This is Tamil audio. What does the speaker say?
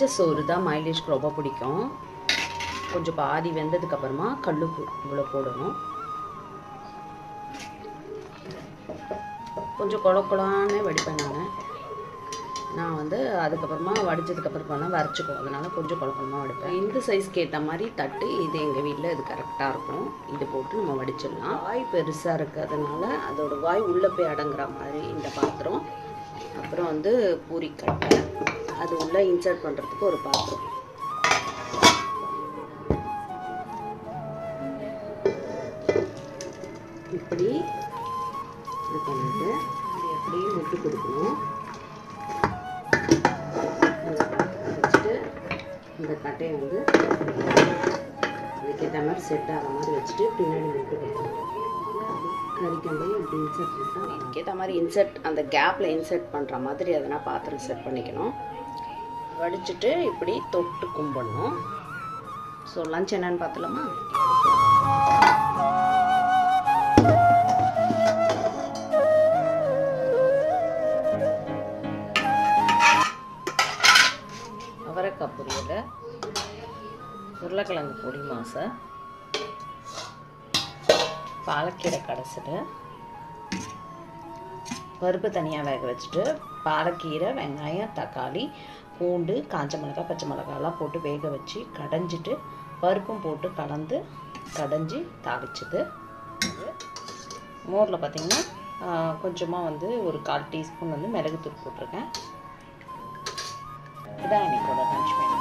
வடித்த சோறு தான் மைலேஜ்க்கு ரொம்ப பிடிக்கும் கொஞ்சம் பாதி வெந்ததுக்கப்புறமா கல்லுப்பு இவ்வளோ போடணும் கொஞ்சம் குழ குழான்னு வடிப்பேன் நான் நான் வந்து அதுக்கப்புறமா வடிச்சதுக்கப்புறம் பண்ணால் வரைச்சிக்கும் அதனால் கொஞ்சம் குழப்பமாக வடிப்பேன் இந்த சைஸ்க்கு ஏற்ற மாதிரி தட்டு இது எங்கள் வீட்டில் இது கரெக்டாக இருக்கும் இது போட்டு நம்ம வடிச்சிடலாம் வாய் பெருசாக இருக்குது அதனால் அதோட வாய் உள்ளே போய் அடங்குற மாதிரி இந்த பாத்திரம் அப்புறம் வந்து பூரிக்கட்டை அது உள்ளே இன்சர்ட் பண்ணுறதுக்கு ஒரு பாத்திரம் இப்படி இது பண்ணிட்டு இது எப்படியும் விட்டு கொடுக்கணும் வச்சுட்டு இந்த கட்டையை வந்து அதுக்கேற்ற மாதிரி செட் ஆகிற மாதிரி வச்சுட்டு பின்னாடி விட்டு கொடுக்கணும் கறிக்கம்பை இப்படி இன்சர்ட் பண்ணிட்டா இதுக்கேற்ற மாதிரி இன்சர்ட் அந்த கேப்பில் இன்சர்ட் பண்ணுற மாதிரி எதனா பாத்திரம் செட் பண்ணிக்கணும் வடிச்சிட்டு இப்படி தொட்டு கும்பிடணும் ஸோ லஞ்ச் என்னன்னு பார்த்துலாமா அவரைக்காய் பொரியல் உருளைக்கிழங்கு பொடி மாசை பாலக்கீரை கடைசிட்டு பருப்பு தனியாக வேக வச்சுட்டு பாலக்கீரை வெங்காயம் தக்காளி பூண்டு காஞ்ச மிளகாய் பச்சை மிளகாலாம் போட்டு வேக வச்சு கடைஞ்சிட்டு பருப்பும் போட்டு கலந்து கடைஞ்சி தாளிச்சது மோரில் பார்த்திங்கன்னா கொஞ்சமாக வந்து ஒரு கால் டீஸ்பூன் வந்து மிளகுத்தூள் போட்டிருக்கேன் இதான் இன்னைக்கோட லஞ்ச் மெனு